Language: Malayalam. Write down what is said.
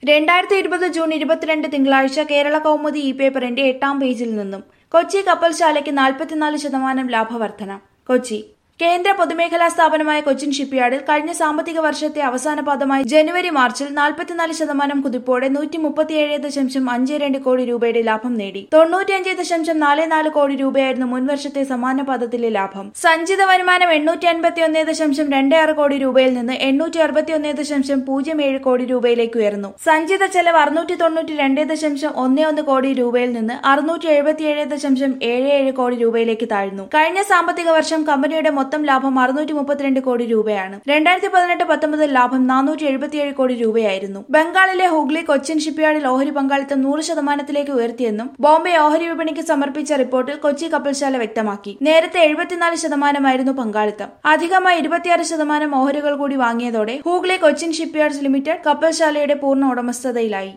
രണ്ടായിരത്തി ഇരുപത് ജൂൺ ഇരുപത്തിരണ്ട് തിങ്കളാഴ്ച കേരള കൗമുദി ഇ പേപ്പറിന്റെ എട്ടാം പേജിൽ നിന്നും കൊച്ചി കപ്പൽശാലയ്ക്ക് നാൽപ്പത്തിനാല് ശതമാനം ലാഭവർധന കൊച്ചി കേന്ദ്ര പൊതുമേഖലാ സ്ഥാപനമായ കൊച്ചിൻ ഷിപ്പ്യാർഡിൽ കഴിഞ്ഞ സാമ്പത്തിക വർഷത്തെ അവസാന പാദമായി ജനുവരി മാർച്ചിൽ നാൽപ്പത്തിനാല് ശതമാനം കുതിപ്പോടെ നൂറ്റി മുപ്പത്തിയേഴ് ദശാംശം അഞ്ച് രണ്ട് കോടി രൂപയുടെ ലാഭം നേടി തൊണ്ണൂറ്റിയഞ്ച് ദശാംശം നാല് നാല് കോടി രൂപയായിരുന്നു മുൻവർഷത്തെ സമാന പാദത്തിലെ ലാഭം സഞ്ചിത വരുമാനം എണ്ണൂറ്റി അൻപത്തി ഒന്ന് ദശാംശം രണ്ട് ആറ് കോടി രൂപയിൽ നിന്ന് എണ്ണൂറ്റി അറുപത്തി ഒന്ന് ദശാംശം പൂജ്യം ഏഴ് കോടി രൂപയിലേക്ക് ഉയർന്നു സഞ്ചിത ചെലവ് അറുന്നൂറ്റി തൊണ്ണൂറ്റി രണ്ട് ദശാംശം ഒന്ന് ഒന്ന് കോടി രൂപയിൽ നിന്ന് അറുന്നൂറ്റി എഴുപത്തിയേഴ് ദശാംശം ഏഴ് ഏഴ് കോടി രൂപയിലേക്ക് താഴ്ന്നു കഴിഞ്ഞ സാമ്പത്തിക വർഷം കമ്പനിയുടെ മൊത്തം ലാഭം അറുന്നൂറ്റി മുപ്പത്തിരണ്ട് കോടി രൂപയാണ് രണ്ടായിരത്തി പതിനെട്ട് പത്തൊമ്പതിൽ ലാഭം നാനൂറ്റി എഴുപത്തിയേഴ് കോടി രൂപയായിരുന്നു ബംഗാളിലെ ഹുഗ്ലി കൊച്ചിൻ ഷിപ്പ്യാർഡിൽ ഓഹരി പങ്കാളിത്തം നൂറ് ശതമാനത്തിലേക്ക് ഉയർത്തിയെന്നും ബോംബെ ഓഹരി വിപണിക്ക് സമർപ്പിച്ച റിപ്പോർട്ടിൽ കൊച്ചി കപ്പൽശാല വ്യക്തമാക്കി നേരത്തെ എഴുപത്തിനാല് ശതമാനമായിരുന്നു പങ്കാളിത്തം അധികമായി ഇരുപത്തിയാറ് ശതമാനം ഓഹരികൾ കൂടി വാങ്ങിയതോടെ ഹൂഗ്ലി കൊച്ചിൻ ഷിപ്പ്യാർഡ്സ് ലിമിറ്റഡ് കപ്പൽശാലയുടെ പൂർണ്ണ ഉടമസ്ഥതയിലായി